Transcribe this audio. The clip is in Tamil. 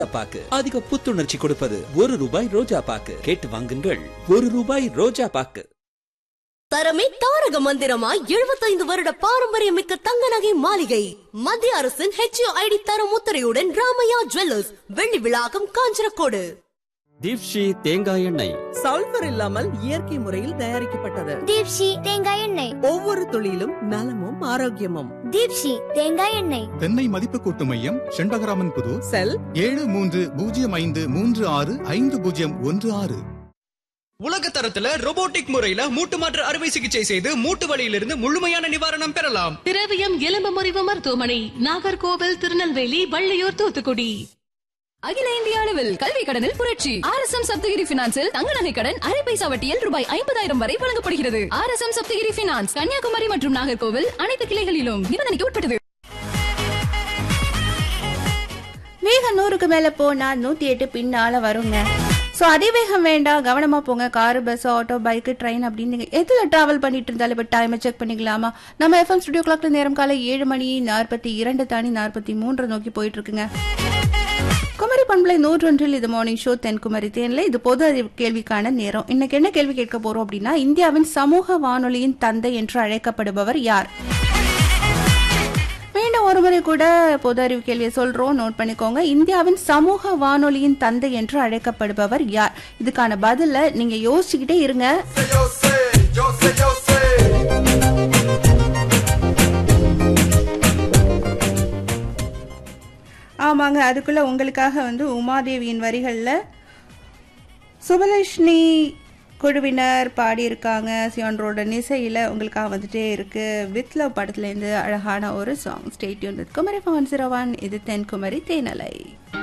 பாக்கு அதிக புத்துணர்ச்சி கொடுப்பது ஒரு ரூபாய் ரோஜா பாக்கு கேட்டு வாங்குங்கள் ஒரு ரூபாய் ரோஜா பாக்கு தரமே தாரக மந்திரமா எழுபத்தைந்து வருட பாரம்பரியமிக்க தங்க நகை மாளிகை மத்திய அரசின் ஹெச்ஓஐடி தரம் முத்திரையுடன் ராமையா ஜுவல்லர்ஸ் வெள்ளி விழாக்கம் காஞ்சனக்கோடு தீப்ஷி தேங்காய் எண்ணெய் சல்பர் இல்லாமல் இயற்கை முறையில் தயாரிக்கப்பட்டது தீப்ஷி தேங்காய் எண்ணெய் ஒவ்வொரு துளியிலும் நலமும் ஆரோக்கியமும் தீப்ஷி தேங்காய் எண்ணெய் தென்னை மதிப்பு கூட்டு மையம் செண்பகராமன் புது செல் ஏழு மூன்று பூஜ்ஜியம் ஐந்து மூன்று ஆறு ஐந்து பூஜ்ஜியம் ஒன்று ஆறு உலக தரத்துல robotic முறையில மூட்டு மாற்று அறுவை சிகிச்சை செய்து மூட்டு வலியிலிருந்து முழுமையான நிவாரணம் பெறலாம் திரவியம் எலும்பு முறிவு மருத்துவமனை நாகர்கோவில் திருநெல்வேலி வள்ளியூர் தூத்துக்குடி அகில இந்திய அளவில் கல்வி கடனில் புரட்சி ஆர் எஸ் எம் சப்தகிரி பினான்சில் தங்க நகை கடன் அரை பைசா வட்டியில் ரூபாய் ஐம்பதாயிரம் வரை வழங்கப்படுகிறது R S M Sapthagiri finance Kanyakumari மற்றும் நாகர்கோவில் அனைத்து கிளைகளிலும் நிபந்தனைக்கு உட்பட்டது வேகம் நூறுக்கு மேல போனா நூத்தி எட்டு பின்னால வருங்க ஸோ அதிவேகம் வேண்டாம் கவனமா போங்க car bus auto bike train அப்படின்னு நீங்க எதுல டிராவல் பண்ணிட்டு இருந்தாலும் இப்போ டைமை செக் பண்ணிக்கலாமா நம்ம எஃப்எம் ஸ்டுடியோ கிளாக்ல நேரம் காலை ஏழு மணி நாற்பத்தி இரண்டு தாண்டி நாற்பத்தி மூன்று நோக்கி போயிட்டு இருக்குங்க குமரி பண்பலை நூற்றொன்றில் இது மார்னிங் ஷோ தென்குமரி தேனில் இது பொது அறிவு கேள்விக்கான நேரம் இன்னைக்கு என்ன கேள்வி கேட்க போறோம் அப்படின்னா இந்தியாவின் சமூக வானொலியின் தந்தை என்று அழைக்கப்படுபவர் யார் மீண்டும் ஒருமுறை கூட பொது அறிவு கேள்வியை சொல்றோம் நோட் பண்ணிக்கோங்க இந்தியாவின் சமூக வானொலியின் தந்தை என்று அழைக்கப்படுபவர் யார் இதுக்கான பதில நீங்க யோசிச்சுக்கிட்டே இருங்க ஆமாங்க அதுக்குள்ள உங்களுக்காக வந்து உமாதேவியின் வரிகளில் சுபலட்சுமி குழுவினர் பாடியிருக்காங்க சியான்ரோட இசையில் உங்களுக்காக வந்துட்டே இருக்கு வித் லவ் படத்துலேருந்து அழகான ஒரு சாங் ஸ்டேட்யூன் குமரி பவன் சிரவான் இது தென்குமரி தேனலை